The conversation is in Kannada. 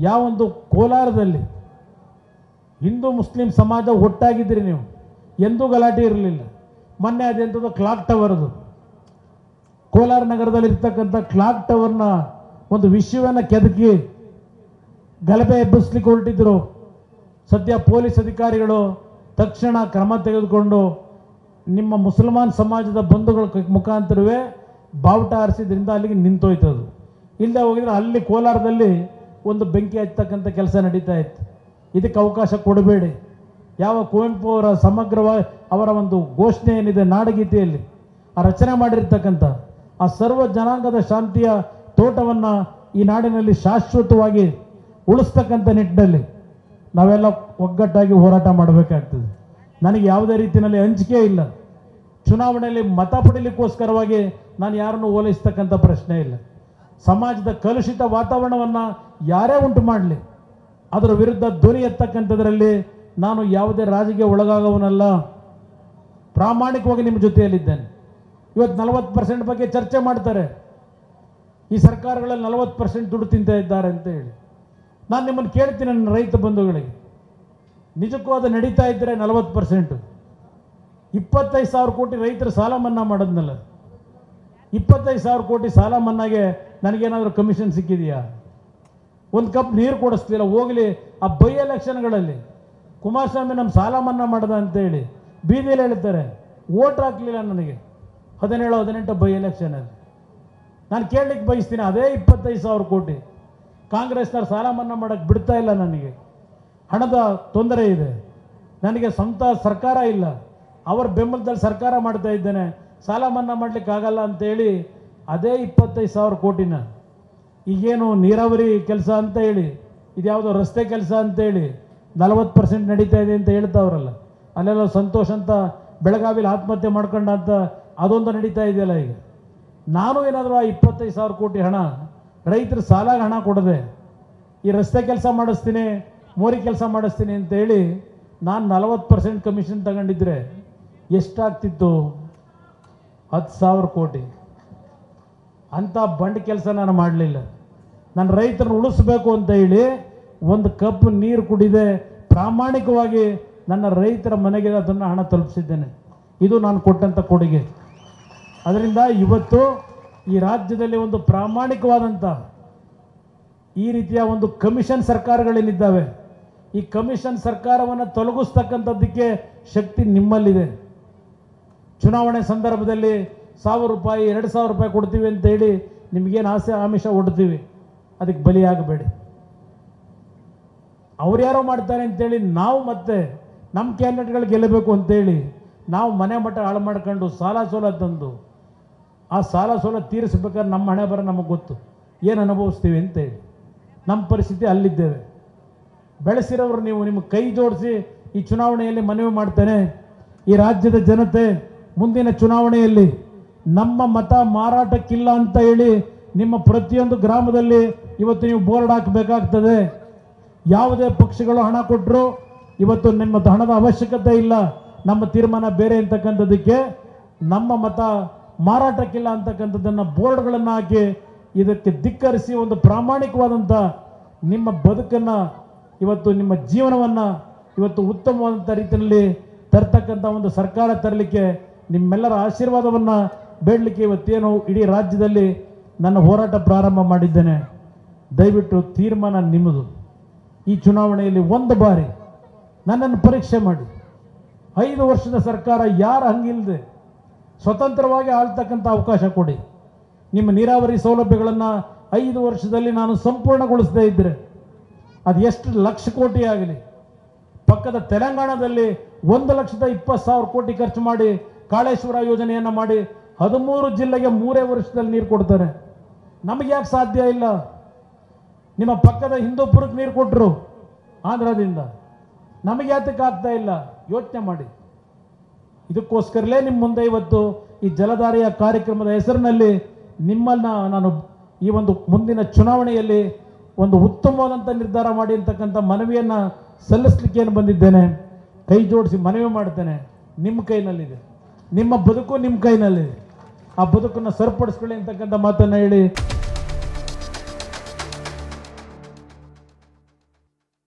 ಯಾವೊಂದು ಕೋಲಾರದಲ್ಲಿ ಹಿಂದೂ ಮುಸ್ಲಿಂ ಸಮಾಜ ಒಟ್ಟಾಗಿದ್ದೀರಿ ನೀವು ಎಂದೂ ಗಲಾಟೆ ಇರಲಿಲ್ಲ ಮೊನ್ನೆ ಅದೆಂಥದ್ದು ಕ್ಲಾಕ್ ಟವರ್ದು ಕೋಲಾರ ನಗರದಲ್ಲಿ ಇರ್ತಕ್ಕಂಥ ಕ್ಲಾಕ್ ಟವರ್ನ ಒಂದು ವಿಷಯವನ್ನು ಕೆದಕಿ ಗಲಭೆ ಎಬ್ಬಿಸ್ಲಿಕ್ಕೆ ಹೊರಟಿದ್ರು ಸದ್ಯ ಪೊಲೀಸ್ ಅಧಿಕಾರಿಗಳು ತಕ್ಷಣ ಕ್ರಮ ತೆಗೆದುಕೊಂಡು ನಿಮ್ಮ ಮುಸಲ್ಮಾನ್ ಸಮಾಜದ ಬಂಧುಗಳ ಕ- ಮುಖಾಂತರವೇ ಬಾವುಟ ಹಾರಿಸಿದ್ರಿಂದ ಅಲ್ಲಿಗೆ ನಿಂತೋಯ್ತದು ಇಲ್ಲದೆ ಹೋಗಿದ್ರೆ ಅಲ್ಲಿ ಕೋಲಾರದಲ್ಲಿ ಒಂದು ಬೆಂಕಿ ಹಚ್ಚತಕ್ಕಂಥ ಕೆಲಸ ನಡೀತಾ ಇತ್ತು ಇದಕ್ಕೆ ಅವಕಾಶ ಕೊಡಬೇಡಿ ಯಾವ ಕುವೆಂಪು ಅವರ ಸಮಗ್ರವಾಗಿ ಅವರ ಒಂದು ಘೋಷಣೆ ಏನಿದೆ ನಾಡಗೀತೆಯಲ್ಲಿ ಆ ರಚನೆ ಮಾಡಿರ್ತಕ್ಕಂಥ ಆ ಸರ್ವ ಜನಾಂಗದ ಶಾಂತಿಯ ತೋಟವನ್ನು ಈ ನಾಡಿನಲ್ಲಿ ಶಾಶ್ವತವಾಗಿ ಉಳಿಸ್ತಕ್ಕಂಥ ನಿಟ್ಟಿನಲ್ಲಿ ನಾವೆಲ್ಲ ಒಗ್ಗಟ್ಟಾಗಿ ಹೋರಾಟ ಮಾಡಬೇಕಾಗ್ತದೆ ನನಗೆ ಯಾವುದೇ ರೀತಿಯಲ್ಲಿ ಹಂಚಿಕೆ ಇಲ್ಲ ಚುನಾವಣೆಯಲ್ಲಿ ಮತ ಪಡೀಲಿಕ್ಕೋಸ್ಕರವಾಗಿ ನಾನು ಯಾರನ್ನು ಓಲೈಸ್ತಕ್ಕಂಥ ಪ್ರಶ್ನೆ ಇಲ್ಲ ಸಮಾಜದ ಕಲುಷಿತ ವಾತಾವರಣವನ್ನು ಯಾರೇ ಉಂಟು ಮಾಡಲಿ ಅದರ ವಿರುದ್ಧ ಧ್ವನಿ ಎತ್ತಕ್ಕಂಥದ್ರಲ್ಲಿ ನಾನು ಯಾವುದೇ ರಾಜಿಗೆ ಒಳಗಾಗವನಲ್ಲ ಪ್ರಾಮಾಣಿಕವಾಗಿ ನಿಮ್ಮ ಜೊತೆಯಲ್ಲಿದ್ದೇನೆ ಇವತ್ತು ನಲವತ್ತು ಪರ್ಸೆಂಟ್ ಬಗ್ಗೆ ಚರ್ಚೆ ಮಾಡ್ತಾರೆ ಈ ಸರ್ಕಾರಗಳಲ್ಲಿ ನಲವತ್ತು ಪರ್ಸೆಂಟ್ ದುಡ್ಡು ತಿಂತಾ ಇದ್ದಾರೆ ಅಂತ ಹೇಳಿ ನಾನು ನಿಮ್ಮನ್ನು ಕೇಳ್ತೀನಿ ನನ್ನ ರೈತ ಬಂಧುಗಳಿಗೆ ನಿಜಕ್ಕೂ ಅದು ನಡೀತಾ ಇದ್ದರೆ ನಲವತ್ತು ಪರ್ಸೆಂಟು ಇಪ್ಪತ್ತೈದು ಸಾವಿರ ಕೋಟಿ ರೈತರು ಸಾಲ ಮನ್ನಾ ಮಾಡೋದ್ನಲ್ಲ ಇಪ್ಪತ್ತೈದು ಸಾವಿರ ಕೋಟಿ ಸಾಲ ಮನ್ನಾಗೆ ನನಗೇನಾದರೂ ಕಮಿಷನ್ ಸಿಕ್ಕಿದೆಯಾ ಒಂದು ಕಪ್ ನೀರು ಕೊಡಿಸ್ಲಿಲ್ಲ ಹೋಗಲಿ ಆ ಬೈ ಎಲೆಕ್ಷನ್ಗಳಲ್ಲಿ ಕುಮಾರಸ್ವಾಮಿ ನಮ್ಮ ಸಾಲ ಮನ್ನಾ ಮಾಡ್ದ ಅಂತೇಳಿ ಬೀದಿಯಲ್ಲಿ ಹೇಳ್ತಾರೆ ಓಟ್ ಹಾಕಲಿಲ್ಲ ನನಗೆ ಹದಿನೇಳು ಹದಿನೆಂಟು ಬೈ ಎಲೆಕ್ಷನಲ್ಲಿ ನಾನು ಕೇಳಲಿಕ್ಕೆ ಬಯಸ್ತೀನಿ ಅದೇ ಇಪ್ಪತ್ತೈದು ಸಾವಿರ ಕೋಟಿ ಕಾಂಗ್ರೆಸ್ನವ್ರು ಸಾಲ ಮನ್ನಾ ಮಾಡೋಕ್ಕೆ ಬಿಡ್ತಾ ಇಲ್ಲ ನನಗೆ ಹಣದ ತೊಂದರೆ ಇದೆ ನನಗೆ ಸ್ವಂತ ಸರ್ಕಾರ ಇಲ್ಲ ಅವರ ಬೆಂಬಲದಲ್ಲಿ ಸರ್ಕಾರ ಮಾಡ್ತಾ ಇದ್ದೇನೆ ಸಾಲ ಮನ್ನಾ ಮಾಡ್ಲಿಕ್ಕೆ ಆಗಲ್ಲ ಅಂತೇಳಿ ಅದೇ ಇಪ್ಪತ್ತೈದು ಸಾವಿರ ಕೋಟಿನ ಈಗೇನು ನೀರಾವರಿ ಕೆಲಸ ಅಂತ ಹೇಳಿ ಇದ್ಯಾವುದೋ ರಸ್ತೆ ಕೆಲಸ ಅಂತೇಳಿ ನಲವತ್ತು ಪರ್ಸೆಂಟ್ ನಡೀತಾ ಇದೆ ಅಂತ ಹೇಳ್ತಾವ್ರಲ್ಲ ಅಲ್ಲೆಲ್ಲ ಸಂತೋಷ್ ಅಂತ ಬೆಳಗಾವಿಲಿ ಆತ್ಮಹತ್ಯೆ ಮಾಡ್ಕೊಂಡ ಅಂತ ಅದೊಂದು ನಡೀತಾ ಇದೆಯಲ್ಲ ಈಗ ನಾನು ಏನಾದರೂ ಆ ಇಪ್ಪತ್ತೈದು ಸಾವಿರ ಕೋಟಿ ಹಣ ರೈತರು ಸಾಲಾಗ ಹಣ ಕೊಡದೆ ಈ ರಸ್ತೆ ಕೆಲಸ ಮಾಡಿಸ್ತೀನಿ ಮೋರಿ ಕೆಲಸ ಮಾಡಿಸ್ತೀನಿ ಅಂತೇಳಿ ನಾನು ನಲವತ್ತು ಪರ್ಸೆಂಟ್ ಕಮಿಷನ್ ತಗೊಂಡಿದ್ರೆ ಎಷ್ಟಾಗ್ತಿತ್ತು ಹತ್ತು ಸಾವಿರ ಕೋಟಿ ಅಂಥ ಬಂಡ್ ಕೆಲಸ ನಾನು ಮಾಡಲಿಲ್ಲ ನಾನು ರೈತರನ್ನು ಉಳಿಸ್ಬೇಕು ಅಂತ ಹೇಳಿ ಒಂದು ಕಪ್ ನೀರು ಕುಡಿದೆ ಪ್ರಾಮಾಣಿಕವಾಗಿ ನನ್ನ ರೈತರ ಮನೆಗೆ ಅದನ್ನು ಹಣ ತಲುಪಿಸಿದ್ದೇನೆ ಇದು ನಾನು ಕೊಟ್ಟಂಥ ಕೊಡುಗೆ ಅದರಿಂದ ಇವತ್ತು ಈ ರಾಜ್ಯದಲ್ಲಿ ಒಂದು ಪ್ರಾಮಾಣಿಕವಾದಂಥ ಈ ರೀತಿಯ ಒಂದು ಕಮಿಷನ್ ಸರ್ಕಾರಗಳೇನಿದ್ದಾವೆ ಈ ಕಮಿಷನ್ ಸರ್ಕಾರವನ್ನು ತೊಲಗಿಸ್ತಕ್ಕಂಥದ್ದಕ್ಕೆ ಶಕ್ತಿ ನಿಮ್ಮಲ್ಲಿದೆ ಚುನಾವಣೆ ಸಂದರ್ಭದಲ್ಲಿ ಸಾವಿರ ರೂಪಾಯಿ ಎರಡು ಸಾವಿರ ರೂಪಾಯಿ ಕೊಡ್ತೀವಿ ಅಂತ ಹೇಳಿ ನಿಮಗೇನು ಆಸೆ ಆಮಿಷ ಒಡ್ತೀವಿ ಅದಕ್ಕೆ ಬಲಿಯಾಗಬೇಡಿ ಅವ್ರು ಯಾರೋ ಮಾಡ್ತಾರೆ ಅಂತೇಳಿ ನಾವು ಮತ್ತೆ ನಮ್ಮ ಕ್ಯಾಂಡಿಡೇಟ್ಗಳು ಗೆಲ್ಲಬೇಕು ಅಂತೇಳಿ ನಾವು ಮನೆ ಮಠ ಹಾಳು ಮಾಡ್ಕೊಂಡು ಸಾಲ ಸೋಲ ತಂದು ಆ ಸಾಲ ಸೋಲ ತೀರಿಸ್ಬೇಕಾದ್ರೆ ನಮ್ಮ ಹಣೆ ಬರ ನಮಗೆ ಗೊತ್ತು ಏನು ಅನುಭವಿಸ್ತೀವಿ ಅಂತೇಳಿ ನಮ್ಮ ಪರಿಸ್ಥಿತಿ ಅಲ್ಲಿದ್ದೇವೆ ಬೆಳೆಸಿರೋರು ನೀವು ನಿಮ್ಮ ಕೈ ಜೋಡಿಸಿ ಈ ಚುನಾವಣೆಯಲ್ಲಿ ಮನವಿ ಮಾಡ್ತೇನೆ ಈ ರಾಜ್ಯದ ಜನತೆ ಮುಂದಿನ ಚುನಾವಣೆಯಲ್ಲಿ ನಮ್ಮ ಮತ ಮಾರಾಟಕ್ಕಿಲ್ಲ ಅಂತ ಹೇಳಿ ನಿಮ್ಮ ಪ್ರತಿಯೊಂದು ಗ್ರಾಮದಲ್ಲಿ ಇವತ್ತು ನೀವು ಬೋರ್ಡ್ ಹಾಕಬೇಕಾಗ್ತದೆ ಯಾವುದೇ ಪಕ್ಷಗಳು ಹಣ ಕೊಟ್ಟರು ಇವತ್ತು ನಿಮ್ಮ ಹಣದ ಅವಶ್ಯಕತೆ ಇಲ್ಲ ನಮ್ಮ ತೀರ್ಮಾನ ಬೇರೆ ಅಂತಕ್ಕಂಥದ್ದಕ್ಕೆ ನಮ್ಮ ಮತ ಮಾರಾಟಕ್ಕಿಲ್ಲ ಅಂತಕ್ಕಂಥದ್ದನ್ನು ಬೋರ್ಡ್ಗಳನ್ನು ಹಾಕಿ ಇದಕ್ಕೆ ಧಿಕ್ಕರಿಸಿ ಒಂದು ಪ್ರಾಮಾಣಿಕವಾದಂಥ ನಿಮ್ಮ ಬದುಕನ್ನು ಇವತ್ತು ನಿಮ್ಮ ಜೀವನವನ್ನು ಇವತ್ತು ಉತ್ತಮವಾದಂಥ ರೀತಿಯಲ್ಲಿ ತರ್ತಕ್ಕಂಥ ಒಂದು ಸರ್ಕಾರ ತರಲಿಕ್ಕೆ ನಿಮ್ಮೆಲ್ಲರ ಆಶೀರ್ವಾದವನ್ನು ಬೇಡಲಿಕ್ಕೆ ಇವತ್ತೇನು ಇಡೀ ರಾಜ್ಯದಲ್ಲಿ ನನ್ನ ಹೋರಾಟ ಪ್ರಾರಂಭ ಮಾಡಿದ್ದೇನೆ ದಯವಿಟ್ಟು ತೀರ್ಮಾನ ನಿಮ್ಮದು ಈ ಚುನಾವಣೆಯಲ್ಲಿ ಒಂದು ಬಾರಿ ನನ್ನನ್ನು ಪರೀಕ್ಷೆ ಮಾಡಿ ಐದು ವರ್ಷದ ಸರ್ಕಾರ ಯಾರು ಹಂಗಿಲ್ಲದೆ ಸ್ವತಂತ್ರವಾಗಿ ಆಳ್ತಕ್ಕಂಥ ಅವಕಾಶ ಕೊಡಿ ನಿಮ್ಮ ನೀರಾವರಿ ಸೌಲಭ್ಯಗಳನ್ನು ಐದು ವರ್ಷದಲ್ಲಿ ನಾನು ಸಂಪೂರ್ಣಗೊಳಿಸದೇ ಇದ್ದರೆ ಅದು ಎಷ್ಟು ಲಕ್ಷ ಕೋಟಿ ಆಗಲಿ ಪಕ್ಕದ ತೆಲಂಗಾಣದಲ್ಲಿ ಒಂದು ಲಕ್ಷದ ಇಪ್ಪತ್ತು ಸಾವಿರ ಕೋಟಿ ಖರ್ಚು ಮಾಡಿ ಕಾಳೇಶ್ವರ ಯೋಜನೆಯನ್ನು ಮಾಡಿ ಹದಿಮೂರು ಜಿಲ್ಲೆಗೆ ಮೂರೇ ವರ್ಷದಲ್ಲಿ ನೀರು ಕೊಡ್ತಾರೆ ನಮಗೆ ಯಾಕೆ ಸಾಧ್ಯ ಇಲ್ಲ ನಿಮ್ಮ ಪಕ್ಕದ ಹಿಂದೂಪುರಕ್ಕೆ ನೀರು ಕೊಟ್ಟರು ಆಂಧ್ರದಿಂದ ನಮಗೆ ಯಾತಕ್ಕೆ ಆಗ್ತಾ ಇಲ್ಲ ಯೋಚನೆ ಮಾಡಿ ಇದಕ್ಕೋಸ್ಕರಲೇ ನಿಮ್ಮ ಮುಂದೆ ಇವತ್ತು ಈ ಜಲಧಾರೆಯ ಕಾರ್ಯಕ್ರಮದ ಹೆಸರಿನಲ್ಲಿ ನಿಮ್ಮನ್ನ ನಾನು ಈ ಒಂದು ಮುಂದಿನ ಚುನಾವಣೆಯಲ್ಲಿ ಒಂದು ಉತ್ತಮವಾದಂಥ ನಿರ್ಧಾರ ಮಾಡಿ ಅಂತಕ್ಕಂಥ ಮನವಿಯನ್ನು ಸಲ್ಲಿಸ್ಲಿಕ್ಕೆ ಏನು ಬಂದಿದ್ದೇನೆ ಕೈ ಜೋಡಿಸಿ ಮನವಿ ಮಾಡ್ತೇನೆ ನಿಮ್ಮ ಕೈನಲ್ಲಿದೆ ನಿಮ್ಮ ಬದುಕು ನಿಮ್ಮ ಕೈನಲ್ಲಿದೆ ಆ ಬದುಕನ್ನು ಸರಿಪಡಿಸ್ಕೊಳ್ಳಿ ಅಂತಕ್ಕಂಥ ಮಾತನ್ನು ಹೇಳಿ